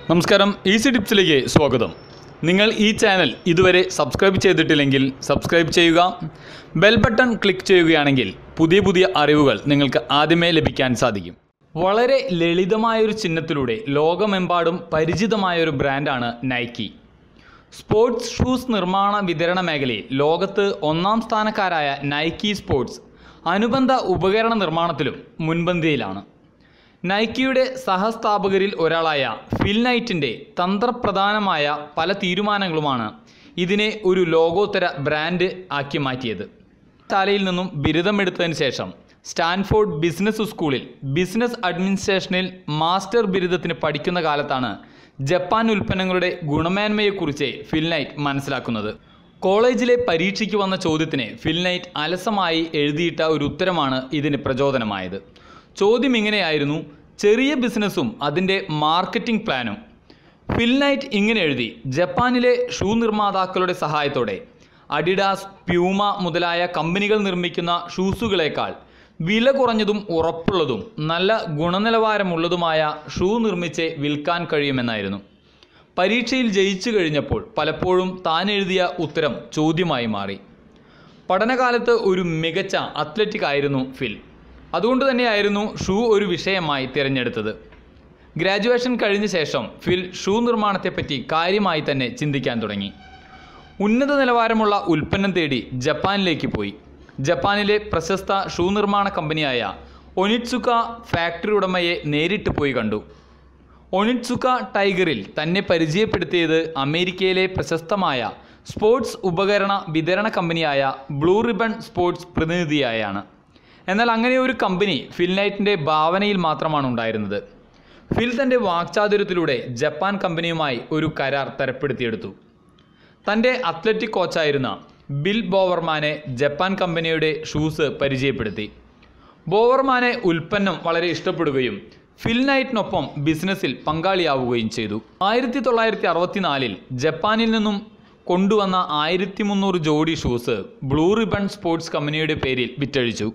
നമസ്കാരം ഈസി ടിപ്സിലേക്ക് സ്വാഗതം നിങ്ങൾ ഈ ചാനൽ ഇതുവരെ സബ്സ്ക്രൈബ് ചെയ്തിട്ടില്ലെങ്കിൽ സബ്സ്ക്രൈബ് ചെയ്യുക ബെൽ ബട്ടൺ ക്ലിക്ക് ചെയ്യുകയാണെങ്കിൽ പുതിയ പുതിയ അറിവുകൾ നിങ്ങൾക്ക് ആദ്യമേ ലഭിക്കാൻ സാധിക്കും വളരെ ലളിതമായൊരു ചിഹ്നത്തിലൂടെ ലോകമെമ്പാടും പരിചിതമായൊരു ബ്രാൻഡാണ് നൈക്കി സ്പോർട്സ് ഷൂസ് നിർമ്മാണ വിതരണ മേഖലയിൽ ലോകത്ത് ഒന്നാം സ്ഥാനക്കാരായ നൈക്കി സ്പോർട്സ് അനുബന്ധ ഉപകരണ നിർമ്മാണത്തിലും മുൻപന്തിയിലാണ് നൈക്കിയുടെ സഹസ്ഥാപകരിൽ ഒരാളായ ഫിൽ നൈറ്റിൻ്റെ തന്ത്രപ്രധാനമായ പല തീരുമാനങ്ങളുമാണ് ഇതിനെ ഒരു ലോകോത്തര ബ്രാൻഡ് ആക്കി മാറ്റിയത് ശാലയിൽ നിന്നും ബിരുദമെടുത്തതിന് ശേഷം സ്റ്റാൻഫോർഡ് ബിസിനസ് സ്കൂളിൽ ബിസിനസ് അഡ്മിനിസ്ട്രേഷനിൽ മാസ്റ്റർ ബിരുദത്തിന് പഠിക്കുന്ന കാലത്താണ് ജപ്പാൻ ഉൽപ്പന്നങ്ങളുടെ ഗുണമേന്മയെക്കുറിച്ച് ഫിൽനൈറ്റ് മനസ്സിലാക്കുന്നത് കോളേജിലെ പരീക്ഷയ്ക്ക് വന്ന ചോദ്യത്തിന് ഫിൽനൈറ്റ് അലസമായി എഴുതിയിട്ട ഒരു ഉത്തരമാണ് ഇതിന് പ്രചോദനമായത് ചോദ്യം ഇങ്ങനെയായിരുന്നു ചെറിയ ബിസിനസ്സും അതിൻ്റെ മാർക്കറ്റിംഗ് പ്ലാനും ഫിൽനൈറ്റ് ഇങ്ങനെ എഴുതി ജപ്പാനിലെ ഷൂ നിർമ്മാതാക്കളുടെ സഹായത്തോടെ അഡിഡാസ് പ്യൂമ മുതലായ കമ്പനികൾ നിർമ്മിക്കുന്ന ഷൂസുകളേക്കാൾ വില കുറഞ്ഞതും ഉറപ്പുള്ളതും നല്ല ഗുണനിലവാരമുള്ളതുമായ ഷൂ നിർമ്മിച്ച് വിൽക്കാൻ കഴിയുമെന്നായിരുന്നു പരീക്ഷയിൽ ജയിച്ചു കഴിഞ്ഞപ്പോൾ പലപ്പോഴും താൻ എഴുതിയ ഉത്തരം ചോദ്യമായി മാറി പഠനകാലത്ത് ഒരു മികച്ച അത്ലറ്റിക് ആയിരുന്നു ഫിൽ അതുകൊണ്ട് തന്നെയായിരുന്നു ഷൂ ഒരു വിഷയമായി തിരഞ്ഞെടുത്തത് ഗ്രാജുവേഷൻ കഴിഞ്ഞ ശേഷം ഫിൽ ഷൂ നിർമ്മാണത്തെപ്പറ്റി കാര്യമായി തന്നെ ചിന്തിക്കാൻ തുടങ്ങി ഉന്നത നിലവാരമുള്ള ഉൽപ്പന്നം തേടി ജപ്പാനിലേക്ക് പോയി ജപ്പാനിലെ പ്രശസ്ത ഷൂ നിർമ്മാണ കമ്പനിയായ ഒനിറ്റ്സുക ഫാക്ടറി ഉടമയെ നേരിട്ട് പോയി കണ്ടു ഒണിറ്റ്സുക ടൈഗറിൽ തന്നെ പരിചയപ്പെടുത്തിയത് അമേരിക്കയിലെ പ്രശസ്തമായ സ്പോർട്സ് ഉപകരണ വിതരണ കമ്പനിയായ ബ്ലൂ റിബൺ സ്പോർട്സ് പ്രതിനിധിയായാണ് എന്നാൽ അങ്ങനെ ഒരു കമ്പനി ഫിൽനൈറ്റിൻ്റെ ഭാവനയിൽ മാത്രമാണ് ഉണ്ടായിരുന്നത് ഫിൽ തൻ്റെ വാക്ചാതുര്യത്തിലൂടെ ജപ്പാൻ കമ്പനിയുമായി ഒരു കരാർ തരപ്പെടുത്തിയെടുത്തു തൻ്റെ അത്ലറ്റിക് കോച്ചായിരുന്ന ബിൽ ബോവർമാനെ ജപ്പാൻ കമ്പനിയുടെ ഷൂസ് പരിചയപ്പെടുത്തി ബോവർമാനെ ഉൽപ്പന്നം വളരെ ഇഷ്ടപ്പെടുകയും ഫിൽ നൈറ്റിനൊപ്പം ബിസിനസ്സിൽ പങ്കാളിയാവുകയും ചെയ്തു ആയിരത്തി തൊള്ളായിരത്തി അറുപത്തിനാലിൽ ജപ്പാനിൽ നിന്നും കൊണ്ടുവന്ന ആയിരത്തി മുന്നൂറ് ജോഡി ഷൂസ് ബ്ലൂ റിബൺ സ്പോർട്സ് കമ്പനിയുടെ പേരിൽ വിറ്റഴിച്ചു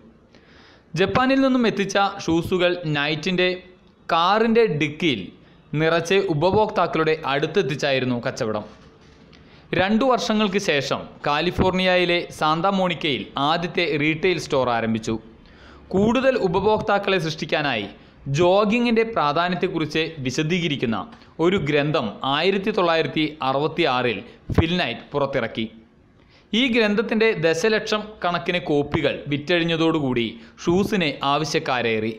ജപ്പാനിൽ നിന്നും എത്തിച്ച ഷൂസുകൾ നൈറ്റിൻ്റെ കാറിൻ്റെ ഡിക്കിയിൽ നിറച്ച് ഉപഭോക്താക്കളുടെ അടുത്തെത്തിച്ചായിരുന്നു കച്ചവടം രണ്ടു വർഷങ്ങൾക്ക് ശേഷം കാലിഫോർണിയയിലെ സാന്താമോണിക്കയിൽ ആദ്യത്തെ റീറ്റെയിൽ സ്റ്റോർ ആരംഭിച്ചു കൂടുതൽ ഉപഭോക്താക്കളെ സൃഷ്ടിക്കാനായി ജോഗിങ്ങിൻ്റെ പ്രാധാന്യത്തെക്കുറിച്ച് വിശദീകരിക്കുന്ന ഒരു ഗ്രന്ഥം ആയിരത്തി തൊള്ളായിരത്തി അറുപത്തി ആറിൽ ഫിൽനൈറ്റ് പുറത്തിറക്കി ഈ ഗ്രന്ഥത്തിൻ്റെ ദശലക്ഷം കണക്കിന് കോപ്പികൾ വിറ്റഴിഞ്ഞതോടുകൂടി ഷൂസിന് ആവശ്യക്കാരേറി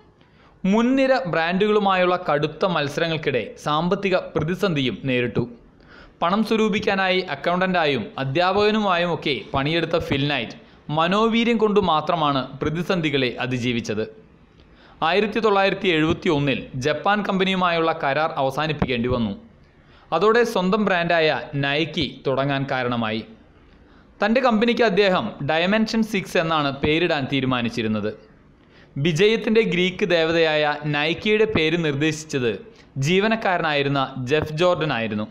മുൻനിര ബ്രാൻഡുകളുമായുള്ള കടുത്ത മത്സരങ്ങൾക്കിടെ സാമ്പത്തിക പ്രതിസന്ധിയും നേരിട്ടു പണം സ്വരൂപിക്കാനായി അക്കൗണ്ടൻ്റായും അധ്യാപകനുമായും ഒക്കെ പണിയെടുത്ത ഫിൽനൈറ്റ് മനോവീര്യം കൊണ്ട് മാത്രമാണ് പ്രതിസന്ധികളെ അതിജീവിച്ചത് ആയിരത്തി തൊള്ളായിരത്തി എഴുപത്തി ഒന്നിൽ ജപ്പാൻ കമ്പനിയുമായുള്ള കരാർ അവസാനിപ്പിക്കേണ്ടി വന്നു അതോടെ സ്വന്തം ബ്രാൻഡായ നൈക്കി തുടങ്ങാൻ കാരണമായി തൻ്റെ കമ്പനിക്ക് അദ്ദേഹം ഡയമെൻഷൻ സിക്സ് എന്നാണ് പേരിടാൻ തീരുമാനിച്ചിരുന്നത് വിജയത്തിൻ്റെ ഗ്രീക്ക് ദേവതയായ നൈക്കിയുടെ പേര് നിർദ്ദേശിച്ചത് ജീവനക്കാരനായിരുന്ന ജെഫ് ജോർഡൻ ആയിരുന്നു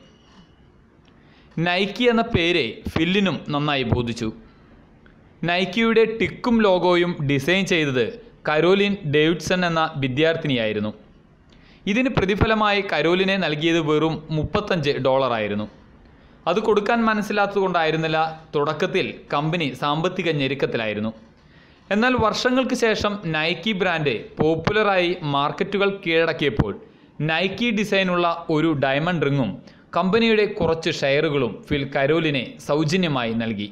നൈക്കി എന്ന പേര് ഫില്ലിനും നന്നായി ബോധിച്ചു നൈക്കിയുടെ ടിക്കും ലോഗോയും ഡിസൈൻ ചെയ്തത് കരോലിൻ ഡേവിഡ്സൺ എന്ന വിദ്യാർത്ഥിനിയായിരുന്നു ഇതിന് പ്രതിഫലമായി കരോലിനെ നൽകിയത് വെറും മുപ്പത്തഞ്ച് ഡോളറായിരുന്നു അത് കൊടുക്കാൻ മനസ്സിലാത്തതുകൊണ്ടായിരുന്നില്ല തുടക്കത്തിൽ കമ്പനി സാമ്പത്തിക ഞെരുക്കത്തിലായിരുന്നു എന്നാൽ വർഷങ്ങൾക്ക് ശേഷം നൈക്കി ബ്രാൻഡ് പോപ്പുലറായി മാർക്കറ്റുകൾ കീഴടക്കിയപ്പോൾ നൈക്കി ഡിസൈനുള്ള ഒരു ഡയമണ്ട് റിങ്ങും കമ്പനിയുടെ കുറച്ച് ഷെയറുകളും ഫിൽ കരോലിനെ സൗജന്യമായി നൽകി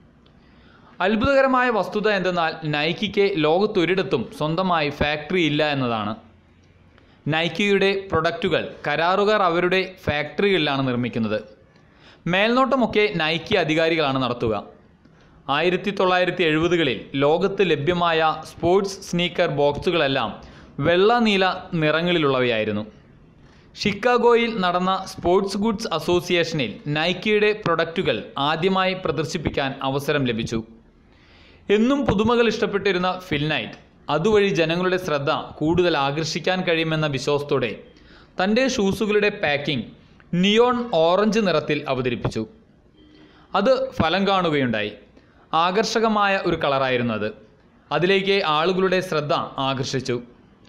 അത്ഭുതകരമായ വസ്തുത എന്തെന്നാൽ നൈക്കിക്ക് ലോകത്തൊരിടത്തും സ്വന്തമായി ഫാക്ടറി ഇല്ല എന്നതാണ് നൈക്കിയുടെ പ്രൊഡക്റ്റുകൾ കരാറുകാർ അവരുടെ ഫാക്ടറികളിലാണ് നിർമ്മിക്കുന്നത് മേൽനോട്ടമൊക്കെ നൈക്കി അധികാരികളാണ് നടത്തുക ആയിരത്തി തൊള്ളായിരത്തി എഴുപതുകളിൽ ലോകത്ത് ലഭ്യമായ സ്പോർട്സ് സ്നീക്കർ ബോക്സുകളെല്ലാം വെള്ള നീല നിറങ്ങളിലുള്ളവയായിരുന്നു ഷിക്കാഗോയിൽ നടന്ന സ്പോർട്സ് ഗുഡ്സ് അസോസിയേഷനിൽ നൈക്കിയുടെ പ്രൊഡക്റ്റുകൾ ആദ്യമായി പ്രദർശിപ്പിക്കാൻ അവസരം ലഭിച്ചു എന്നും പുതുമകൾ ഇഷ്ടപ്പെട്ടിരുന്ന ഫിൽനൈറ്റ് അതുവഴി ജനങ്ങളുടെ ശ്രദ്ധ കൂടുതൽ ആകർഷിക്കാൻ കഴിയുമെന്ന വിശ്വാസത്തോടെ തൻ്റെ ഷൂസുകളുടെ പാക്കിംഗ് നിയോൺ ഓറഞ്ച് നിറത്തിൽ അവതരിപ്പിച്ചു അത് ഫലം കാണുകയുണ്ടായി ആകർഷകമായ ഒരു കളറായിരുന്നു അത് അതിലേക്ക് ആളുകളുടെ ശ്രദ്ധ ആകർഷിച്ചു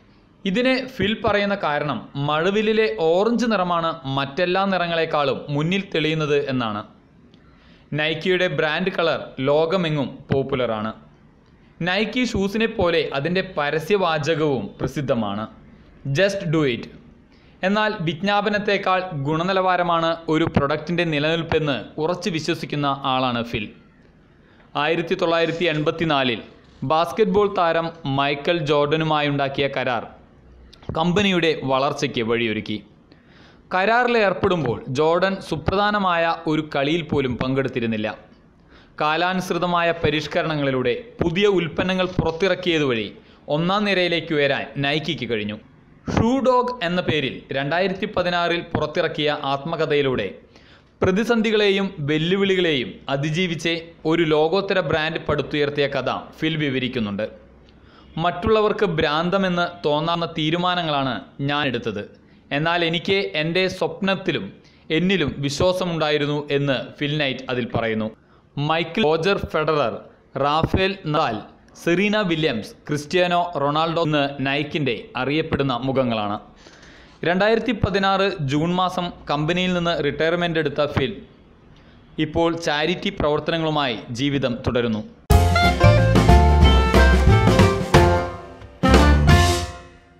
ഇതിനെ ഫിൽ പറയുന്ന കാരണം മഴവില്ലിലെ ഓറഞ്ച് നിറമാണ് മറ്റെല്ലാ നിറങ്ങളെക്കാളും മുന്നിൽ തെളിയുന്നത് എന്നാണ് നൈക്കിയുടെ ബ്രാൻഡ് കളർ ലോകമെങ്ങും പോപ്പുലറാണ് നൈക്കി ഷൂസിനെ പോലെ അതിൻ്റെ പരസ്യവാചകവും പ്രസിദ്ധമാണ് ജസ്റ്റ് ഡു ഇറ്റ് എന്നാൽ വിജ്ഞാപനത്തേക്കാൾ ഗുണനിലവാരമാണ് ഒരു പ്രൊഡക്റ്റിൻ്റെ നിലനിൽപ്പെന്ന് ഉറച്ചു വിശ്വസിക്കുന്ന ആളാണ് ഫിൽ ആയിരത്തി തൊള്ളായിരത്തി എൺപത്തിനാലിൽ ബാസ്കറ്റ്ബോൾ താരം മൈക്കൽ ജോർഡനുമായുണ്ടാക്കിയ കരാർ കമ്പനിയുടെ വളർച്ചയ്ക്ക് വഴിയൊരുക്കി കരാറിൽ ഏർപ്പെടുമ്പോൾ ജോർഡൻ സുപ്രധാനമായ ഒരു കളിയിൽ പോലും പങ്കെടുത്തിരുന്നില്ല കാലാനുസൃതമായ പരിഷ്കരണങ്ങളിലൂടെ പുതിയ ഉൽപ്പന്നങ്ങൾ പുറത്തിറക്കിയതുവഴി ഒന്നാം നിരയിലേക്ക് ഉയരാൻ നൈക്കിക്ക് കഴിഞ്ഞു ഷൂ ഡോഗ് എന്ന പേരിൽ രണ്ടായിരത്തി പതിനാറിൽ പുറത്തിറക്കിയ ആത്മകഥയിലൂടെ പ്രതിസന്ധികളെയും വെല്ലുവിളികളെയും അതിജീവിച്ച് ഒരു ലോകോത്തര ബ്രാൻഡ് പടുത്തുയർത്തിയ കഥ ഫിൽ വിവരിക്കുന്നുണ്ട് മറ്റുള്ളവർക്ക് ഭ്രാന്തമെന്ന് തോന്നാവുന്ന തീരുമാനങ്ങളാണ് ഞാൻ എടുത്തത് എന്നാൽ എനിക്ക് എൻ്റെ സ്വപ്നത്തിലും എന്നിലും വിശ്വാസമുണ്ടായിരുന്നു എന്ന് ഫിൽ നൈറ്റ് അതിൽ പറയുന്നു Michael Roger Federer Rafael Nadal Serena Williams Cristiano Ronaldo എന്ന് നൈക്കിൻ്റെ അറിയപ്പെടുന്ന മുഖങ്ങളാണ് രണ്ടായിരത്തി പതിനാറ് ജൂൺ മാസം കമ്പനിയിൽ നിന്ന് റിട്ടയർമെൻ്റ് എടുത്ത ഫിൽ ഇപ്പോൾ ചാരിറ്റി പ്രവർത്തനങ്ങളുമായി ജീവിതം തുടരുന്നു